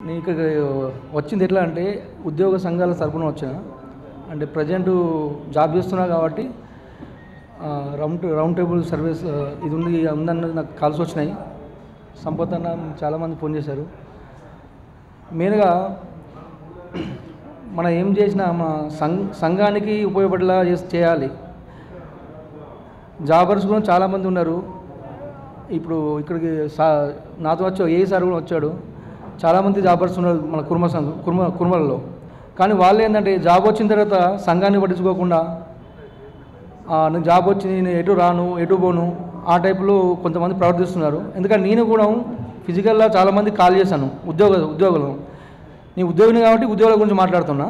నేను ఇక్కడికి వచ్చింది ఎట్లా అంటే ఉద్యోగ సంఘాల తరపున వచ్చిన అంటే ప్రజెంట్ జాబ్ చేస్తున్నా కాబట్టి ఆ, రౌండ్ రౌండ్ టేబుల్ సర్వీస్ ఆ, ఇది ఉంది ఉందని నాకు కాల్స్ వచ్చినాయి సంపత్ అన్న చాలామంది ఫోన్ చేశారు మెయిన్గా మనం ఏం చేసినా మన సంఘ సంఘానికి ఉపయోగపడేలా చేస్- చేయాలి జాబర్స్ కూడా చాలామంది ఉన్నారు ఇప్పుడు ఇక్కడికి సా నాతో వచ్చి ఏ సార్ కూడా వచ్చాడు చాలామంది జాబర్స్ ఉన్నారు మన కుర్మ సంఘం కుర్మ కుర్మలలో కానీ వాళ్ళు ఏంటంటే జాబ్ వచ్చిన తర్వాత సంఘాన్ని పట్టించుకోకుండా "ఆ, నాకు జాబ్ వచ్చి నేను ఎటు రాను ఎటు పోను ఆ టైపులో కొంతమంది ప్రవర్తిస్తున్నారు ఎందుకంటే నేను కూడా ఫిజికల్గా చాలామంది కాల్ చేశాను ఉద్యోగ ఉద్యోగులను నీ ఉద్యోగిని కాబట్టి ఉద్యోగాల గురించి మాట్లాడుతున్నా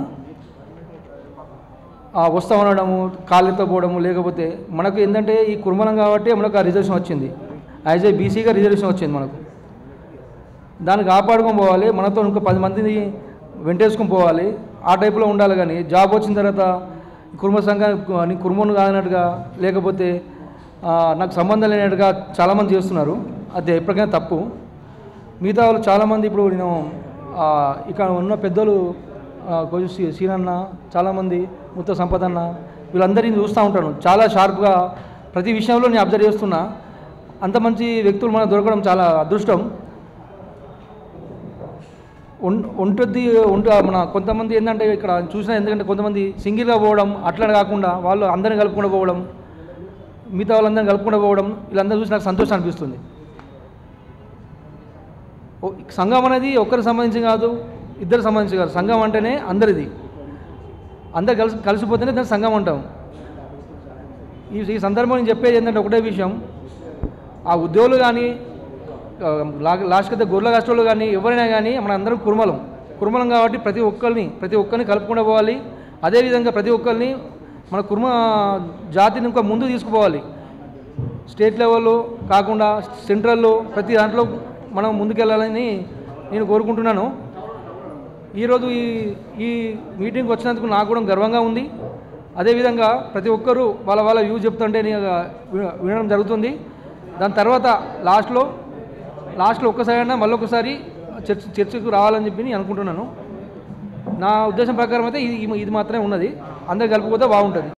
ఆ వస్తా ఉండడము కాళ్ళు ఎత్తపోవడము లేకపోతే మనకు ఏంటంటే ఈ కుర్మలం కాబట్టి మనకు ఆ రిజర్వేషన్ వచ్చింది యాజ్ ఏ బీసీగా రిజర్వేషన్ వచ్చింది మనకు దాన్ని కాపాడుకొని పోవాలి మనతో ఇంకో పది మందిని వెంటేసుకొని పోవాలి ఆ టైపులో ఉండాలి కానీ జాబ్ వచ్చిన తర్వాత కుర్మ సంఘాన్ని కుర్మను కాదన్నట్టుగా లేకపోతే ఆ, నాకు సంబంధం లేనట్టుగా చాలామంది చేస్తున్నారు అది ఎప్పటికైనా తప్పు మిగతా వాళ్ళు చాలామంది ఇప్పుడు నేను ఆ, ఇక్కడ ఉన్న పెద్దలు ఆ, కొంచెం సీ- సీనన్న చాలామంది ముత్త సంపద అన్న వీళ్ళందరినీ చూస్తూ ఉంటాను చాలా షార్ప్గా ప్రతి విషయంలో నేను అబ్జర్వ్ చేస్తున్నా అంత మంచి వ్యక్తులు మనకు దొరకడం చాలా అదృష్టం ఉం- ఉంటుంది ఉంట మన కొంతమంది ఏంటంటే ఇక్కడ చూసిన ఎందుకంటే కొంతమంది సింగిల్గా పోవడం అట్లా కాకుండా వాళ్ళు అందరిని కలుపుకుండా పోవడం మిగతా వాళ్ళందరిని కలుపుకుండా పోవడం వీళ్ళందరూ చూసి నాకు సంతోషం అనిపిస్తుంది ఓ- సంఘం అనేది ఒక్కరికి సంబంధించి కాదు ఇద్దరు సంబంధించి కాదు సంఘం అంటేనే అందరిది అందరు కలిసి కలిసిపోతేనే దాన్ని సంఘం అంటాం ఈ ఈ సందర్భంలో నేను చెప్పేది ఏంటంటే ఒకటే విషయం ఆ ఉద్యోగులు కానీ ఆ, లా- లాస్ట్ అయితే గొర్రెల కష్టోళ్ళు కానీ ఎవరైనా కానీ మన అందరం కుర్మలం కుర్మలం కాబట్టి ప్రతి ఒక్కరిని ప్రతి ఒక్కరిని కలుపుకుండా పోవాలి అదేవిధంగా ప్రతి ఒక్కరిని మన కుర్మ జాతిని ఇంకా ముందు తీసుకుపోవాలి స్టేట్ లెవెల్లో కాకుండా సెంట్రల్లో ప్రతి దాంట్లో మనం ముందుకెళ్ళాలని నేను కోరుకుంటున్నాను ఈరోజు ఈ ఈ మీటింగ్కి వచ్చినందుకు నాకు కూడా గర్వంగా ఉంది అదేవిధంగా ప్రతి ఒక్కరూ వాళ్ళ వాళ్ళ వ్యూ చెప్తుంటే నేను విన- వినడం జరుగుతుంది దాని తర్వాత లాస్ట్లో లాస్ట్లో ఒక్కసారి అయినా మళ్ళీ ఒకసారి చర్చ చర్చకు రావాలని చెప్పి నేను అనుకుంటున్నాను నా ఉద్దేశం ప్రకారం అయితే ఇది ఇది మాత్రమే ఉన్నది అందరు కలిపిపోతే బాగుంటుంది